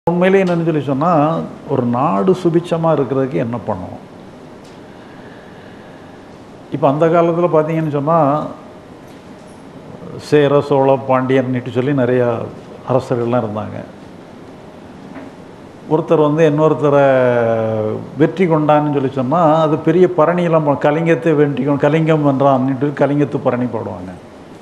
உண்மையிலே என்னன்னு சொல்லி சொன்னால் ஒரு நாடு சுபிட்சமாக இருக்கிறதுக்கு என்ன பண்ணணும் இப்போ அந்த காலத்தில் பார்த்தீங்கன்னு சொன்னால் சேர சோழ பாண்டியன்னுட்டு சொல்லி நிறையா அரசர்கள்லாம் இருந்தாங்க ஒருத்தர் வந்து இன்னொருத்தரை வெற்றி கொண்டான்னு சொல்லி சொன்னால் அது பெரிய பரணியெல்லாம் போ- கலிங்கத்தை வெற்றி கொண்டு கலிங்கம் வென்றான்னுட்டு கலிங்கத்து பரணி பாடுவாங்க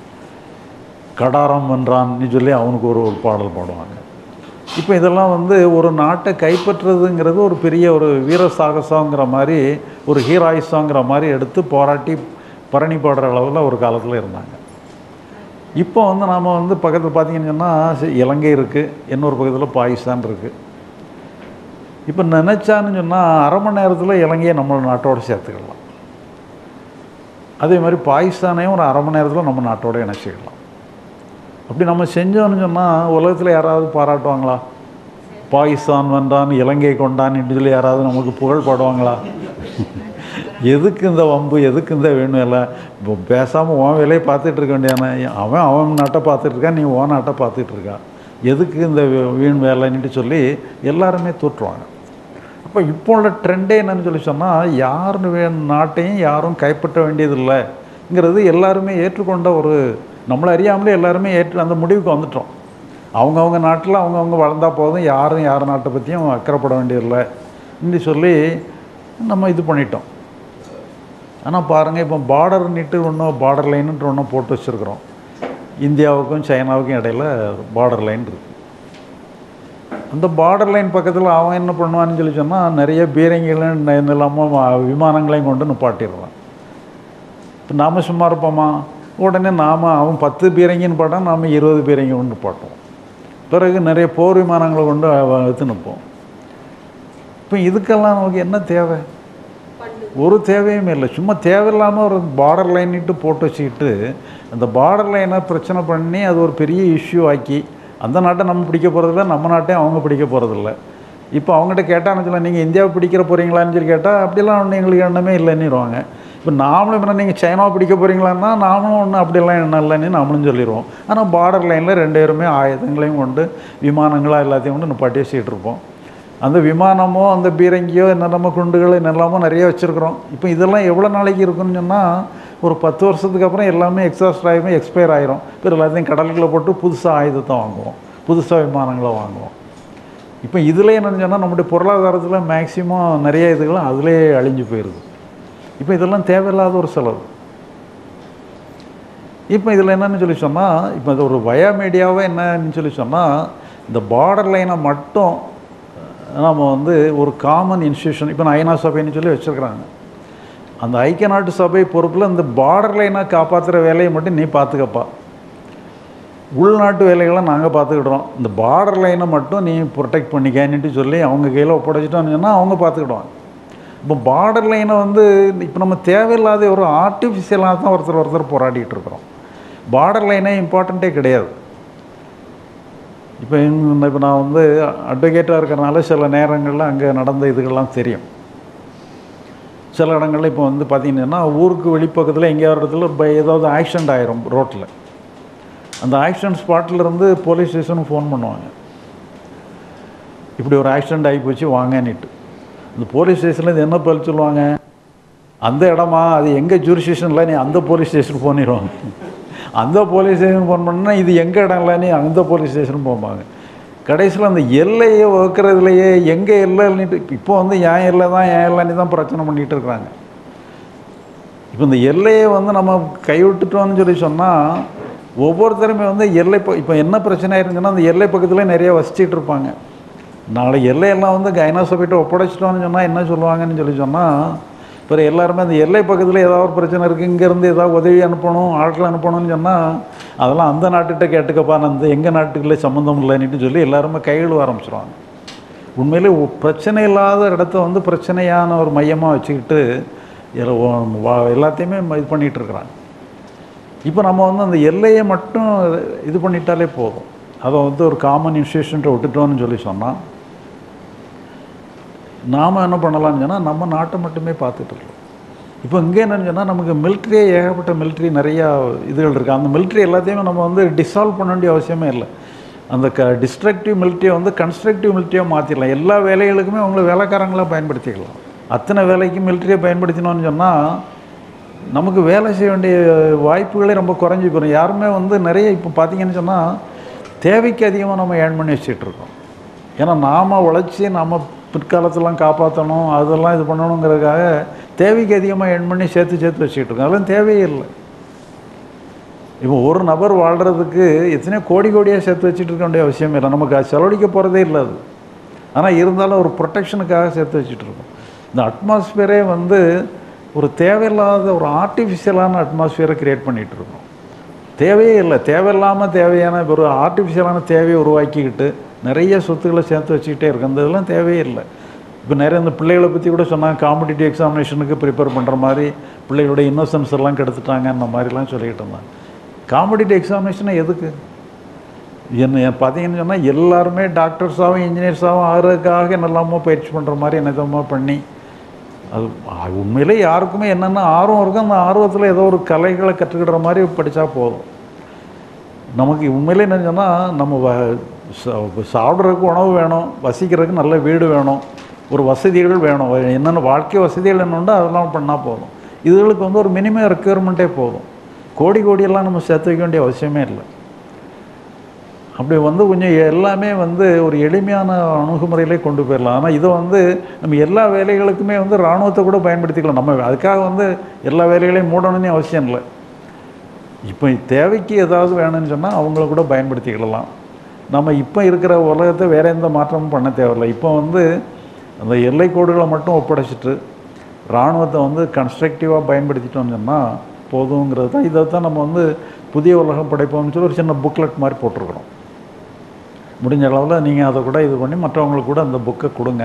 கடாரம் வென்றான்னு சொல்லி அவனுக்கு ஒரு ஒரு பாடல் பாடுவாங்க இப்போ இதெல்லாம் வந்து ஒரு நாட்டை கைப்பற்றுறதுங்கிறது ஒரு பெரிய ஒரு வீர சாகசங்கிற மாதிரி ஒரு ஹீராயிசங்கிற மாதிரி எடுத்து போராட்டி பரணி பாடுற அளவில் ஒரு காலத்தில் இருந்தாங்க இப்போ வந்து நாம் வந்து பக்கத்தில் பார்த்தீங்கன்னு சொன்னால் இலங்கை இருக்குது இன்னொரு பக்கத்தில் பாகிஸ்தான் இருக்குது இப்போ நினச்சான்னு சொன்னால் அரை மணி நேரத்தில் இலங்கையை நம்ம நாட்டோடு சேர்த்துக்கலாம் அதே மாதிரி பாகிஸ்தானையும் ஒரு அரை மணி நேரத்தில் நம்ம நாட்டோட இணைச்சிக்கலாம் அப்படி நம்ம செஞ்சோம்னு சொன்னால் உலகத்தில் யாராவது பாராட்டுவாங்களா பாகிஸ்தான் வந்தான் இலங்கை கொண்டான்னு சொல்லி யாராவது நமக்கு புகழ் பாடுவாங்களா எதுக்கு இந்த வம்பு எதுக்கு இந்த வேணும் எல்லாம் இப்போ பேசாமல் உன் வேலையை பார்த்துட்டு இருக்க வேண்டியதானே அவன் அவன் நாட்டை பார்த்துட்டு இருக்கான் நீ உன் நாட்டை பார்த்துட்டு இருக்கா எதுக்கு இந்த வீ- வீண் வேலைன்னுட்டு சொல்லி எல்லாருமே தோற்றுவாங்க அப்போ இப்போ உள்ள ட்ரெண்டே என்னன்னு சொல்லி சொன்னால் யார் வே- நாட்டையும் யாரும் கைப்பற்ற வேண்டியதில்லைங்கிறது எல்லாருமே ஏற்றுக்கொண்ட ஒரு நம்மளை அறியாமலே எல்லாருமே ஏற்று அந்த முடிவுக்கு வந்துட்டோம் அவங்கவுங்க நாட்டில் அவங்கவுங்க வளர்ந்தா போதும் யாரும் யார் நாட்டை பற்றியும் அக்கறைப்பட வேண்டியதில்லைன்னு சொல்லி நம்ம இது பண்ணிட்டோம் ஆனால் பாருங்கள் இப்போ பார்டர் நிட்டு ஒன்றும் பார்டர் லைனுன்ற ஒன்றும் போட்டு வச்சுருக்குறோம் இந்தியாவுக்கும் சைனாவுக்கும் இடையில பார்டர் லைன் இருக்குது அந்த பார்டர் லைன் பக்கத்தில் அவன் என்ன பண்ணுவான்னு சொல்லி சொன்னால் நிறைய பீரங்கிகளும் இல்லாமல் விமானங்களையும் கொண்டு நிப்பாட்டிடுறான் இப்போ நாம் சும்மா இருப்போமா உடனே நாம் அவன் பத்து பீரங்கின்னு பாட்டான் நாம் இருபது பீரங்கி கொண்டு நிப்பாட்டுவோம் பிறகு நிறைய போர் விமானங்களை கொண்டு அவ- எடுத்து நிற்போம் இப்போ இதுக்கெல்லாம் நமக்கு என்ன தேவை ஒரு தேவையும் இல்லை சும்மா தேவையில்லாமல் ஒரு பார்டர் லைன்னிட்டு போட்டு வச்சுக்கிட்டு அந்த பார்டர் லைனை பிரச்சனை பண்ணி அது ஒரு பெரிய இஷ்யூ ஆக்கி அந்த நாட்டை நம்ம பிடிக்க போகிறதில்ல நம்ம நாட்டையும் அவங்க பிடிக்க போகிறதில்ல இப்போ அவங்ககிட்ட கேட்டான்னு சொல்ல நீங்கள் இந்தியாவை பிடிக்கிற போகிறீங்களான்னு சொல்லி கேட்டால் அப்படிலாம் ஒன்றும் எங்களுக்கு எண்ணமே இல்லைன்னுருவாங்க இப்போ நாமளும் இப்போ நீங்கள் சைனாவை பிடிக்க போகிறீங்களான்னா நாமளும் ஒன்றும் அப்படிலாம் எண்ணம் இல்லைன்னு நாமளும் சொல்லிடுவோம் ஆனால் பார்டர் லைனில் ரெண்டு பேருமே ஆயுதங்களையும் கொண்டு விமானங்களாக எல்லாத்தையும் கொண்டு நிப்பாட்டி வச்சுக்கிட்டு இருப்போம் அந்த விமானமோ அந்த பீரங்கியோ என்னென்னமோ குண்டுகள் என்னெல்லாமோ நிறைய வச்சுருக்குறோம் இப்போ இதெல்லாம் எவ்வளோ நாளைக்கு இருக்குன்னு சொன்னால் ஒரு பத்து வருஷத்துக்கு அப்புறம் எல்லாமே எக்ஸாஸ்ட் ஆகிரும் எக்ஸ்பயர் ஆயிரும் இப்போ எல்லாத்தையும் கடலுக்குள்ளே போட்டு புதுசாக ஆயுதத்தை வாங்குவோம் புதுசாக விமானங்களை வாங்குவோம் இப்போ இதில் என்னன்னு சொன்னால் நம்முடைய பொருளாதாரத்தில் மேக்சிமம் நிறைய இதுகளும் அதிலே அழிஞ்சு போயிடுது இப்போ இதெல்லாம் தேவையில்லாத ஒரு செலவு இப்போ இதில் என்னன்னு சொல்லி சொன்னால் இப்போ இது ஒரு வயா மீடியாவை என்னன்னு சொல்லி சொன்னால் இந்த பார்டர் லைனை மட்டும் நம்ம வந்து ஒரு காமன் இன்ஸ்டியூஷன் இப்போ ஐநா சபைன்னு சொல்லி வச்சுருக்குறாங்க அந்த ஐக்கிய நாட்டு சபை பொறுப்பில் இந்த பார்டர் லைனை காப்பாற்றுற வேலையை மட்டும் நீ பார்த்துக்கப்பா உள்நாட்டு வேலைகளை நாங்கள் பார்த்துக்கிடுறோம் இந்த பார்டர் லைனை மட்டும் நீ ப்ரொடெக்ட் பண்ணிக்கன்னுட்டு சொல்லி அவங்க கையில் ஒப்படைச்சிட்டோன்னு சொன்னால் அவங்க பார்த்துக்கிடுவாங்க இப்போ பார்டர் லைனை வந்து இப்போ நம்ம தேவையில்லாத ஒரு ஆர்டிஃபிஷியலாக தான் ஒருத்தர் ஒருத்தர் போராடிட்டு இருக்கிறோம் பார்டர் லைனே இம்பார்ட்டண்ட்டே கிடையாது இப்போ இந்த- இப்போ நான் வந்து அட்வொகேட்டாக இருக்கிறனால சில நேரங்களில் அங்கே நடந்த இதுகள்லாம் தெரியும் சில இடங்கள்ல இப்போ வந்து பார்த்தீங்கன்னா ஊருக்கு வெளிப்பக்கத்தில் எங்கேயாவது ஒரு இடத்துல இப்போ ஏதாவது ஆக்சிடெண்ட் ஆயிரும் ரோட்டில் அந்த ஆக்சிடென்ட் ஸ்பாட்டில் இருந்து போலீஸ் ஸ்டேஷனுக்கு ஃபோன் பண்ணுவாங்க இப்படி ஒரு ஆக்சிடெண்ட் ஆகி போச்சு வாங்கன்னுட்டு அந்த போலீஸ் ஸ்டேஷனில் என்ன பதில் சொல்லுவாங்க அந்த இடமா அது எங்கள் ஜூரிஸ்டேஷனில் நீ அந்த போலீஸ் ஸ்டேஷனுக்கு போனிடுவாங்க அந்த போலீஸ் ஸ்டேஷன் ஃபோன் பண்ணால் இது எங்கள் இடம் இல்லை நீ அந்த போலீஸ் ஸ்டேஷன் போவாங்க கடைசியில் அந்த எல்லையை வகுக்கிறதுலையே எங்கள் எல்லைன்னுட்டு இப்போ வந்து என் எல்லை தான் என் எல்லைன்னு தான் பிரச்சனை பண்ணிகிட்டு இருக்கிறாங்க இப்போ இந்த எல்லையை வந்து நம்ம கைவிட்டுட்டோம்னு சொல்லி சொன்னால் ஒவ்வொருத்தருமே வந்து எல்லை ப இப்போ என்ன பிரச்சனை ஆயிருந்துச்சுன்னா அந்த எல்லை பக்கத்தில் நிறைய வசிச்சிட்டு இருப்பாங்க நாளை எல்லையெல்லாம் வந்து கைனா சபைட்டு ஒப்படைச்சிட்டோம்னு சொன்னால் என்ன சொல்லுவாங்கன்னு சொல்லி சொன்னால் பிறகு எல்லாருமே அந்த எல்லை பக்கத்தில் ஏதாவது ஒரு பிரச்சனை இருக்குது இங்கேருந்து ஏதாவது உதவி அனுப்பணும் ஆட்கள் அனுப்பணும்னு சொன்னால் அதெல்லாம் அந்த நாட்டுகிட்ட கேட்டுக்கப்பா நான் இந்த எங்கள் நாட்டுக்குள்ளே சம்மந்தம் இல்லைன்னுட்டு சொல்லி எல்லாருமே கையெழுவ ஆரம்பிச்சிருவாங்க உண்மையிலே ஒ- பிரச்சனை இல்லாத இடத்த வந்து பிரச்சனையான ஒரு மையமாக வச்சுக்கிட்டு எல்லா- ஓ- வா- எல்லாத்தையுமே இது பண்ணிகிட்டு இருக்கிறாங்க இப்போ நம்ம வந்து அந்த எல்லையை மட்டும் இது பண்ணிட்டாலே போதும் அதை வந்து ஒரு காமன் இன்ஸ்டியூஷன்ட்ட விட்டுட்டோம்னு சொல்லி சொன்னால் நாம் என்ன பண்ணலாம்னு சொன்னால் நம்ம நாட்டை மட்டுமே பார்த்துட்டு இருக்கோம் இப்போ இங்கே என்னன்னு சொன்னால் நமக்கு மிலிட்ரியே ஏகப்பட்ட மிலிட்ரி நிறையா இதுகள் இருக்குது அந்த மிலிட்ரி எல்லாத்தையுமே நம்ம வந்து டிசால்வ் பண்ண வேண்டிய அவசியமே இல்லை அந்த க டிஸ்ட்ரக்டிவ் மிலிட்டியை வந்து கன்ஸ்ட்ரக்டிவ் மிலிட்டியாக மாற்றிடலாம் எல்லா வேலைகளுக்குமே அவங்கள வேலைக்காரங்களாக பயன்படுத்திக்கலாம் அத்தனை வேலைக்கும் மிலிட்டரியை பயன்படுத்தினோம்னு சொன்னால் நமக்கு வேலை செய்ய வேண்டிய வாய்ப்புகளே ரொம்ப குறைஞ்சி போயிடும் யாருமே வந்து நிறைய இப்போ பார்த்தீங்கன்னு சொன்னால் தேவைக்கு அதிகமாக நம்ம ஏர்ன் பண்ணி வச்சுட்டு இருக்கோம் ஏன்னா நாம் உழைச்சி நம்ம பிற்காலத்தெல்லாம் காப்பாற்றணும் அதெல்லாம் இது பண்ணணுங்கிறதுக்காக தேவைக்கு அதிகமாக ஏர்ன் பண்ணி சேர்த்து சேர்த்து வச்சுக்கிட்டு இருக்கோம் அதெல்லாம் தேவையே இல்லை இப்போ ஒரு நபர் வாழ்கிறதுக்கு எத்தனையோ கோடி கோடியாக சேர்த்து வச்சுட்டு இருக்க வேண்டிய அவசியம் இல்லை நமக்கு அது செலவழிக்க போகிறதே இல்லை அது ஆனால் இருந்தாலும் ஒரு ப்ரொடெக்ஷனுக்காக சேர்த்து வச்சுட்டு இருக்கோம் இந்த அட்மாஸ்பியரே வந்து ஒரு தேவையில்லாத ஒரு ஆர்டிஃபிஷியலான அட்மாஸ்பியரை க்ரியேட் பண்ணிகிட்டு இருக்கோம் தேவையே இல்லை தேவையில்லாமல் தேவையான ஒரு ஆர்டிஃபிஷியலான தேவையை உருவாக்கிக்கிட்டு நிறைய சொத்துக்களை சேர்த்து வச்சுக்கிட்டே இருக்கு அந்த இதெல்லாம் தேவையே இல்லை இப்போ நிறைய இந்த பிள்ளைகளை பற்றி கூட சொன்னாங்க காம்படிட்டிவ் எக்ஸாமினேஷனுக்கு ப்ரிப்பேர் பண்ணுற மாதிரி பிள்ளைகளுடைய இன்னோசன்ஸ் எல்லாம் கெடுத்துட்டாங்க அந்த மாதிரிலாம் சொல்லிக்கிட்டு இருந்தாங்க காம்படிட்டிவ் எக்ஸாமினேஷனை எதுக்கு என்ன பார்த்தீங்கன்னு சொன்னால் எல்லாருமே டாக்டர்ஸாகவும் இன்ஜினியர்ஸாகவும் ஆகிறதுக்காக என்னெல்லாமோ பயிற்சி பண்ணுற மாதிரி என்னதமாக பண்ணி அது அது உண்மையிலே யாருக்குமே என்னென்ன ஆர்வம் இருக்கும் அந்த ஆர்வத்தில் ஏதோ ஒரு கலைகளை கற்றுக்கிற மாதிரி படித்தா போதும் நமக்கு உண்மையிலே என்ன சொன்னால் நம்ம வ சா- சாப்பிட்றதுக்கு உணவு வேணும் வசிக்கிறதுக்கு நல்ல வீடு வேணும் ஒரு வசதிகள் வேணும் என்னென்ன வாழ்க்கை வசதிகள் என்னுண்டோ அதெல்லாம் பண்ணால் போதும் இதுகளுக்கு வந்து ஒரு மினிமம் ரெக்குயர்மெண்ட்டே போதும் கோடி கோடியெல்லாம் நம்ம சேர்த்து வைக்க வேண்டிய அவசியமே இல்லை அப்படி வந்து கொஞ்சம் எல்லாமே வந்து ஒரு எளிமையான அணுகுமுறையிலே கொண்டு போயிடலாம் ஆனால் இதை வந்து நம்ம எல்லா வேலைகளுக்குமே வந்து இராணுவத்தை கூட பயன்படுத்திக்கலாம் நம்ம அதுக்காக வந்து எல்லா வேலைகளையும் மூடணும்னு அவசியம் இல்லை இப்போ தேவைக்கு ஏதாவது வேணும்னு சொன்னால் அவங்கள கூட பயன்படுத்திக்கிடலாம் நம்ம இப்போ இருக்கிற உலகத்தை வேற எந்த மாற்றமும் பண்ண தேவையில்லை இப்போ வந்து அந்த எல்லை கோடுகளை மட்டும் ஒப்படைச்சிட்டு இராணுவத்தை வந்து கன்ஸ்ட்ரக்டிவாக பயன்படுத்திட்டோம்னு சொன்னால் போதுங்கிறது தான் இதை தான் நம்ம வந்து புதிய உலகம் படைப்போம்னு சொல்லி ஒரு சின்ன புக்லெட் மாதிரி போட்டிருக்கிறோம் முடிஞ்ச அளவில் நீங்கள் அதை கூட இது பண்ணி மற்றவங்களுக்கு கூட அந்த புக்கை கொடுங்க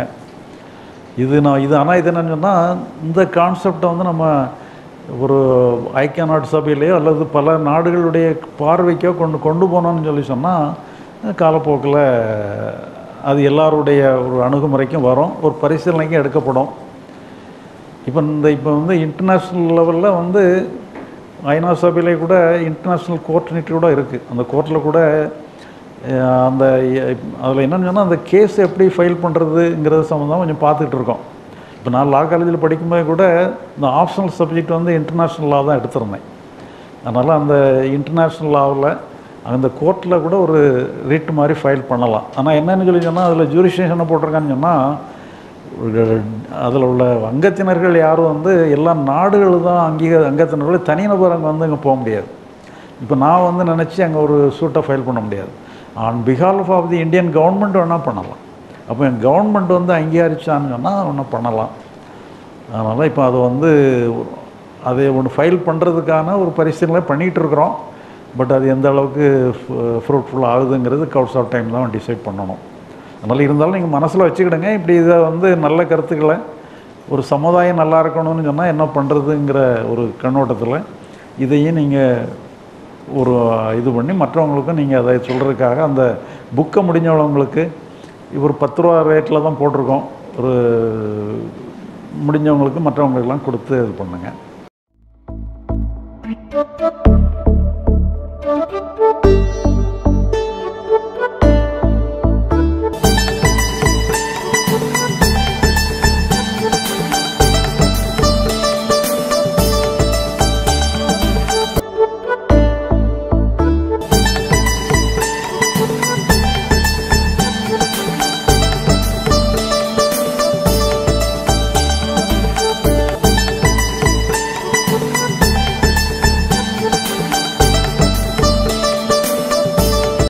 இது நான் இது ஆனால் இது என்னன்னு சொன்னால் இந்த கான்செப்டை வந்து நம்ம ஒரு ஐக்கிய நாடு சபையிலையோ அல்லது பல நாடுகளுடைய பார்வைக்கோ கொண்டு கொண்டு போனோம்னு சொல்லி சொன்னால் காலப்போக்கில் அது எல்லாருடைய ஒரு அணுகுமுறைக்கும் வரும் ஒரு பரிசீலனைக்கும் எடுக்கப்படும் இப்போ இந்த இப்போ வந்து இன்டர்நேஷ்னல் லெவலில் வந்து ஐநா சபையிலே கூட இன்டர்நேஷ்னல் கோர்ட் கூட இருக்குது அந்த கோர்ட்டில் கூட அஹ், அந்த அதில் என்னன்னு சொன்னால் அந்த கேஸ் எப்படி ஃபைல் பண்ணுறதுங்கிறது சம்மந்தமாக கொஞ்சம் பார்த்துக்கிட்டு இருக்கோம் இப்போ நான் லா காலேஜில் படிக்கும்போது கூட இந்த ஆப்ஷனல் சப்ஜெக்ட் வந்து இன்டர்நேஷ்னல் லா தான் எடுத்திருந்தேன் அதனால் அந்த இன்டர்நேஷ்னல் லாவில் அந்த கோர்ட்டில் கூட ஒரு ரிட் மாதிரி ஃபைல் பண்ணலாம் ஆனால் என்னன்னு சொல்லி சொன்னால் அதில் ஜூரிஸ்டிஷனை போட்டிருக்கான்னு சொன்னால் அதில் உள்ள அங்கத்தினர்கள் யாரும் வந்து எல்லா நாடுகள் தான் அங்கீக அங்கத்தினர்கள் தனிநபர் அங்கே வந்து அங்கே போக முடியாது இப்போ நான் வந்து நினச்சி அங்கே ஒரு சூட்டை ஃபைல் பண்ண முடியாது ஆன் பிஹால்ஃப் ஆஃப் தி இந்தியன் கவர்மெண்ட் வேணால் பண்ணலாம் அப்போ என் கவர்மெண்ட் வந்து அங்கீகரிச்சான்னு சொன்னால் ஒன்றும் பண்ணலாம் அதனால் இப்போ அது வந்து அதை ஒன்று ஃபைல் பண்ணுறதுக்கான ஒரு பரிசீலனை பண்ணிகிட்டு இருக்கிறோம் பட் அது எந்த அளவுக்கு ஃப்ரூட்ஃபுல் ஆகுதுங்கிறது கவுட்ஸ் ஆஃப் டைம் தான் டிசைட் பண்ணணும் அதனால் இருந்தாலும் நீங்கள் மனசில் வச்சுக்கிடுங்க இப்படி இதை வந்து நல்ல கருத்துக்களை ஒரு சமுதாயம் நல்லா இருக்கணும்னு சொன்னால் என்ன பண்ணுறதுங்கிற ஒரு கண்ணோட்டத்தில் இதையும் நீங்கள் ஒரு இது பண்ணி மற்றவங்களுக்கும் நீங்கள் அதை சொல்கிறதுக்காக அந்த புக்கை முடிஞ்சவங்களுக்கு ஒரு பத்து ரூபா ரேட்டில் தான் போட்டிருக்கோம் ஒரு முடிஞ்சவங்களுக்கு மற்றவங்களுக்கெல்லாம் கொடுத்து இது பண்ணுங்கள்